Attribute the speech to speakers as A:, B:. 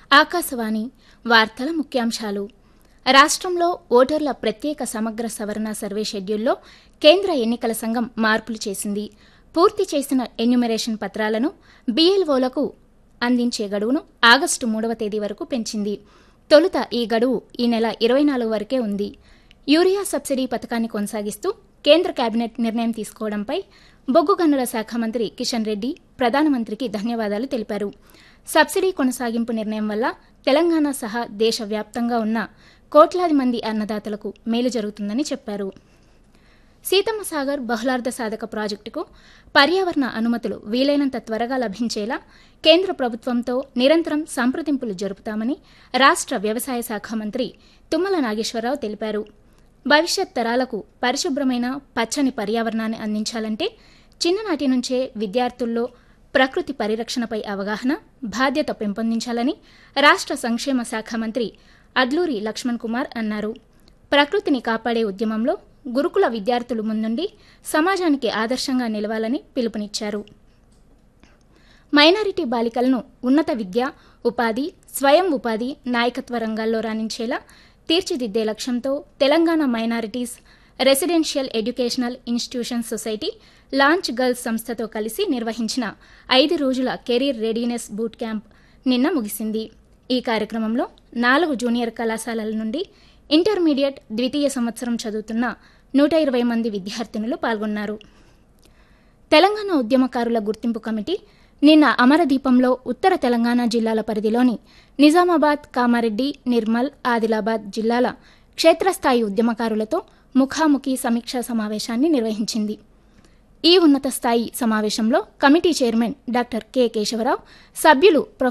A: ఆకాశవాణి వార్తల ముఖ్యాంశాలు రాష్ట్రంలో ఓటర్ల ప్రత్యేక సమగ్ర సవరణ సర్వే షెడ్యూల్లో కేంద్ర ఎన్నికల సంఘం మార్పులు చేసింది పూర్తి చేసిన ఎన్యుమరేషన్ పత్రాలను బీఎల్ఓలకు అందించే గడువును ఆగస్టు మూడవ తేదీ వరకు పెంచింది తొలుత ఈ గడువు ఈ నెల ఇరవై నాలుగు వరకే ఉంది యూరియా సబ్సిడీ పథకాన్ని కొనసాగిస్తూ కేంద్ర కేబినెట్ నిర్ణయం తీసుకోవడంపై బొగ్గు గనుల శాఖ మంత్రి కిషన్ రెడ్డి ప్రధానమంత్రికి ధన్యవాదాలు తెలిపారు సబ్సిడీ కొనసాగింపు నిర్ణయం వల్ల తెలంగాణ సహా దేశవ్యాప్తంగా ఉన్న కోట్లాది మంది అన్నదాతలకు మేలు జరుగుతుందని చెప్పారు సీతమ్మ సాగర్ బహుళార్థ సాధక ప్రాజెక్టుకు పర్యావరణ అనుమతులు వీలైనంత త్వరగా లభించేలా కేంద్ర ప్రభుత్వంతో నిరంతరం సంప్రదింపులు జరుపుతామని రాష్ట్ర వ్యవసాయ శాఖ మంత్రి తుమ్మల నాగేశ్వరరావు తెలిపారు భవిష్యత్ తరాలకు పరిశుభ్రమైన పచ్చని పర్యావరణాన్ని అందించాలంటే చిన్ననాటి నుంచే విద్యార్థుల్లో ప్రకృతి పరిరక్షణపై అవగాహన బాధ్యత పెంపొందించాలని రాష్ట్ర సంక్షేమ శాఖ మంత్రి అడ్లూరి లక్ష్మణ్ కుమార్ అన్నారు ప్రకృతిని కాపాడే ఉద్యమంలో గురుకుల విద్యార్థులు ముందుండి సమాజానికి ఆదర్శంగా నిలవాలని పిలుపునిచ్చారు మైనారిటీ బాలికలను ఉన్నత విద్య ఉపాధి స్వయం ఉపాధి నాయకత్వ రంగాల్లో రాణించేలా తీర్చిదిద్దే లక్ష్యంతో Telangana minorities residential educational institution society launch girls సంస్థతో కలిసి నిర్వహించిన ఐదు రోజుల కెరీర్ రెడీనెస్ బూట్ క్యాంప్ నిన్న ముగిసింది ఈ కార్యక్రమంలో నాలుగు జూనియర్ కళాశాలల నుండి ఇంటర్మీడియట్ ద్వితీయ సంవత్సరం చదువుతున్న నూట ఇరవై మంది విద్యార్థినులు పాల్గొన్నారు తెలంగాణ ఉద్యమకారుల గుర్తింపు కమిటీ నిన్న అమరదీపంలో ఉత్తర తెలంగాణ జిల్లాల పరిధిలోని నిజామాబాద్ కామారెడ్డి నిర్మల్ ఆదిలాబాద్ జిల్లాల క్షేత్రస్థాయి ఉద్యమకారులతో ముఖాముఖి సమీక్షా సమావేశాన్ని నిర్వహించింది ఈ ఉన్నత స్థాయి సమావేశంలో committee chairman doctor K Keshava Rao సభ్యులు ప్రొ